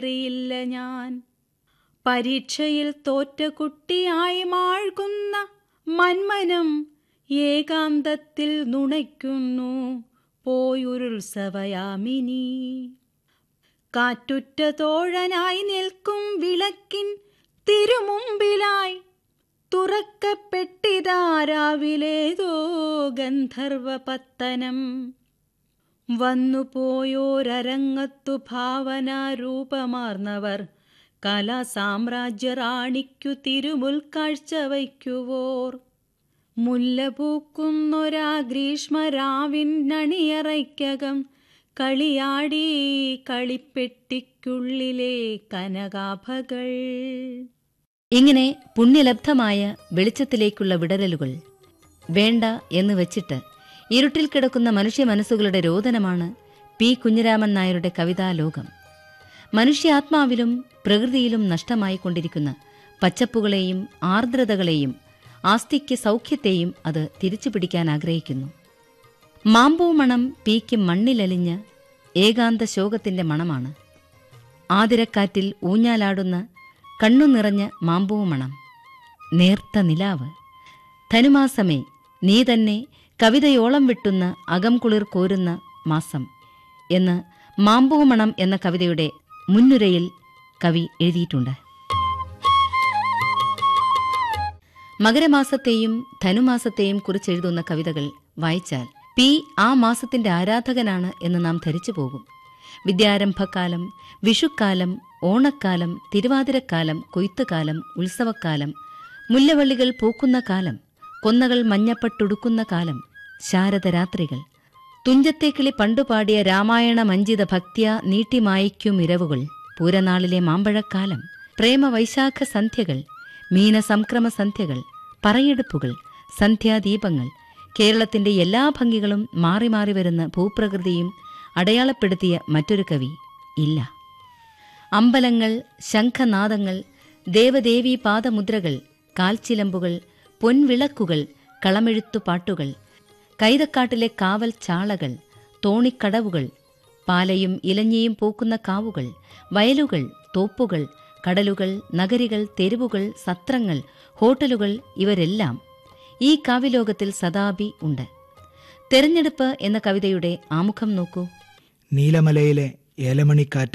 അറിയില്ല ഞാൻ പരീക്ഷയിൽ തോറ്റ കുട്ടിയായി മാഴ്കുന്ന മന്മനം ഏകാന്തത്തിൽ നുണയ്ക്കുന്നു പോയുരുത്സവയാമിനി കാറ്റുറ്റ തോഴനായി നിൽക്കും വിളക്കിൻ തിരുമുമ്പിലായി തുറക്കപ്പെട്ടിതാരാവിലേതോ ഗന്ധർവപത്തനം വന്നുപോയോരരങ്ങത്തു ഭാവനാരൂപമാർന്നവർ കലാസാമ്രാജ്യ റാണിക്കു തിരുമുൽക്കാഴ്ച വയ്ക്കുവോർ മുല്ലപൂക്കുന്നൊരാ ഗ്രീഷ്മരാവിനണിയറയ്ക്കകം കളിയാടി കളിപ്പെട്ടിക്കുള്ളിലെ കനകാഭകൾ ഇങ്ങനെ പുണ്യലബ്ധമായ വെളിച്ചത്തിലേക്കുള്ള വിടരലുകൾ വേണ്ട എന്ന് വച്ചിട്ട് ഇരുട്ടിൽ കിടക്കുന്ന മനുഷ്യ മനസ്സുകളുടെ രോദനമാണ് പി കുഞ്ഞിരാമൻ നായരുടെ കവിതാലോകം മനുഷ്യാത്മാവിലും പ്രകൃതിയിലും നഷ്ടമായിക്കൊണ്ടിരിക്കുന്ന പച്ചപ്പുകളെയും ആർദ്രതകളെയും ആസ്തിക്ക് സൗഖ്യത്തെയും അത് തിരിച്ചു പിടിക്കാൻ ആഗ്രഹിക്കുന്നു മാമ്പൂ മണം പീക്ക് മണ്ണിലലിഞ്ഞ ഏകാന്ത ശോകത്തിന്റെ മണമാണ് ആതിരക്കാറ്റിൽ ഊഞ്ഞാലാടുന്ന കണ്ണു നിറഞ്ഞ മാമ്പൂ മണം നേർത്ത നിലാവ് ധനുമാസമേ നീ തന്നെ കവിതയോളം വിട്ടുന്ന അകം കുളിർ കോരുന്ന മാസം എന്ന് മാമ്പൂ മണം എന്ന കവിതയുടെ മുൻനുരയിൽ കവി എഴുതിയിട്ടുണ്ട് മകരമാസത്തെയും ധനുമാസത്തെയും കുറിച്ചെഴുതുന്ന കവിതകൾ വായിച്ചാൽ പി ആ മാസത്തിന്റെ ആരാധകനാണ് എന്ന് നാം ധരിച്ചു പോകും വിദ്യാരംഭക്കാലം വിഷുക്കാലം ഓണക്കാലം തിരുവാതിരക്കാലം കൊയ്ത്തുകാലം ഉത്സവക്കാലം മുല്ലവള്ളികൾ പൂക്കുന്ന കാലം കൊന്നകൾ മഞ്ഞപ്പട്ടുടുക്കുന്ന കാലം ശാരദരാത്രികൾ തുഞ്ചത്തെ കിളി പണ്ടുപാടിയ രാമായണ മഞ്ചിത ഭക്ത്യ നീട്ടിമായിക്കും ഇരവുകൾ പൂരനാളിലെ മാമ്പഴക്കാലം പ്രേമവൈശാഖ സന്ധ്യകൾ മീനസംക്രമ സന്ധ്യകൾ പറയെടുപ്പുകൾ സന്ധ്യാദീപങ്ങൾ കേരളത്തിന്റെ എല്ലാ ഭംഗികളും മാറി മാറി വരുന്ന ഭൂപ്രകൃതിയും അടയാളപ്പെടുത്തിയ മറ്റൊരു കവി ഇല്ല അമ്പലങ്ങൾ ശംഖനാദങ്ങൾ ദേവദേവീ പാദമുദ്രകൾ കാൽച്ചിലമ്പുകൾ പൊൻവിളക്കുകൾ കളമെഴുത്തു പാട്ടുകൾ കൈതക്കാട്ടിലെ കാവൽ ചാളകൾ തോണിക്കടവുകൾ പാലയും ഇലഞ്ഞിയും പൂക്കുന്ന കാവുകൾ വയലുകൾ തോപ്പുകൾ കടലുകൾ നഗരികൾ തെരുവുകൾ സത്രങ്ങൾ ഹോട്ടലുകൾ ഇവരെല്ലാം ഈ കാവ്യലോകത്തിൽ സദാപി ഉണ്ട് തെരഞ്ഞെടുപ്പ് എന്ന കവിതയുടെ ആമുഖം നോക്കൂ നീലമലയിലെ ഏലമണിക്കാറ്റ്